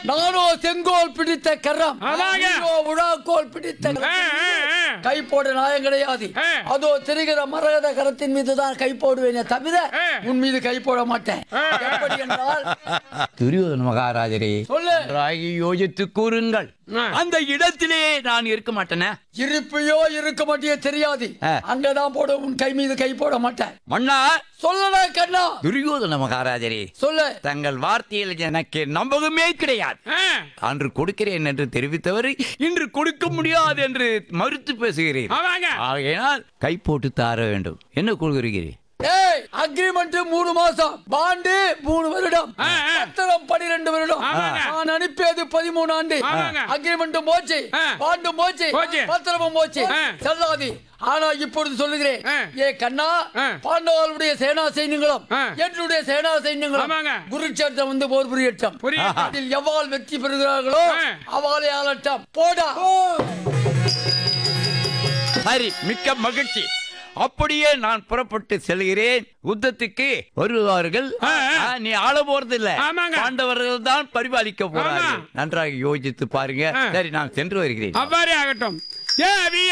நானோ செங்கோல் பிடித்த கரம் ஆமாங்க. நீயோ உழாக்கோல் பிடித்த ஆ, கரம். ஆ, ஆ. கை போட நாயம் கிடையாது ஆ. அதோ தெரிகிற மரகத கரத்தின் மீது தான் கை போடுவேனே தவிர ஆ. உன் மீது கை போட மாட்டேன் ஆ. எப்படி என்றால் துரியோதன மகாராஜரே சொல்லு நன்றாக யோசித்து கூறுங்கள் ஆ. அந்த இடத்திலே நான் இருக்க மாட்டேனே இருப்பியோ இருக்க மாட்டியோ தெரியாது ஆ. அங்கதான் போட உன் கை மீது கை போட மாட்டேன் மன்னா சொல்லடா கண்ணா துரியோதன மகாராஜரே சொல்லு தங்கள் வார்த்தையில் எனக்கு நம்பகமே கிடையாது ஆ. அன்று கொடுக்கிறேன் என்று தெரிவித்தவர் இன்று கொடுக்க முடியாது என்று மறுத்து பேசுகிறேன் ஆமாங்க ஆகையினால் கை போட்டு தார வேண்டும் என்ன கொள்கிறீர்கள் ஏய் அக்ரிமெண்ட் மூணு மாசம் பாண்டு மூணு வருடம் ஆ, ஆ. பத்திரம் பனிரெண்டு வருடம் ஆமாங்க. நான் அனுப்பியது பதிமூணு ஆண்டு ஆமாங்க. அக்ரிமெண்ட்டும் போச்சு ஆ. பாண்டும் போச்சு போச்சு. பத்திரமும் போச்சு ஆ. செல்லாது ஆனா இப்பொழுது சொல்லுகிறேன் ஆ. ஏ கண்ணா ஆ. பாண்டவர்களுடைய சேனா சைன்யங்களும் ஆ. என்னுடைய சேனா சைன்யங்களும் ஆமாங்க. குருட்சேத்திரம் வந்து போர் புரியட்டம் புரியுது. அதில் எவ்வாறு வெற்றி பெறுகிறார்களோ ஆ. அவ்வாறே ஆளட்டம் போடா சரி மிக்க மகிழ்ச்சி அப்படியே நான் புறப்பட்டு செல்கிறேன் யுத்தத்துக்கு வருவார்கள் ஆ, ஆ. ஆ, நீ ஆள போறது இல்ல ஆமாங்க. பாண்டவர்கள் தான் பரிபாலிக்க போறார்கள் ஆமா. நன்றாக யோசித்து பாருங்க ஆ. சரி நான் சென்று வருகிறேன் அவ்வாறே ஆகட்டும் ஏ